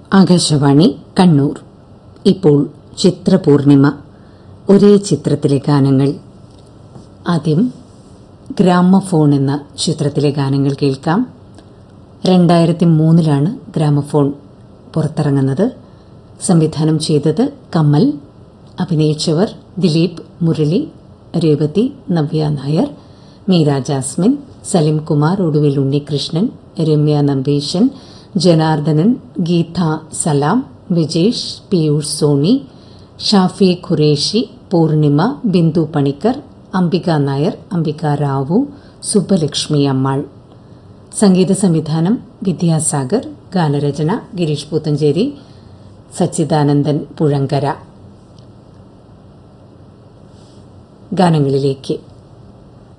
ആകാശവാണി കണ്ണൂർ ഇപ്പോൾ ചിത്രപൂർണിമ ഒരേ ചിത്രത്തിലെ ഗാനങ്ങൾ ആദ്യം ഗ്രാമഫോൺ എന്ന ചിത്രത്തിലെ ഗാനങ്ങൾ കേൾക്കാം രണ്ടായിരത്തി മൂന്നിലാണ് ഗ്രാമഫോൺ പുറത്തിറങ്ങുന്നത് സംവിധാനം ചെയ്തത് കമൽ അഭിനയിച്ചവർ ദിലീപ് മുരളി രേവതി നവ്യ നായർ മീര ജാസ്മിൻ സലിം കുമാർ ഒടുവിൽ ഉണ്ണികൃഷ്ണൻ രമ്യ നമ്പീശൻ ജനാർദ്ദനൻ ഗീത സലാം വിജേഷ് പീയൂഷ് സോണി ഷാഫി ഖുറേഷി പൂർണിമ ബിന്ദു പണിക്കർ അംബിക നായർ അംബിക റാവു സുബ്ബലക്ഷ്മി അമ്മാൾ സംഗീത സംവിധാനം വിദ്യാസാഗർ ഗാനരചന ഗിരീഷ് പൂത്തഞ്ചേരി സച്ചിദാനന്ദൻ പുഴങ്കര ഗാനങ്ങളിലേക്ക്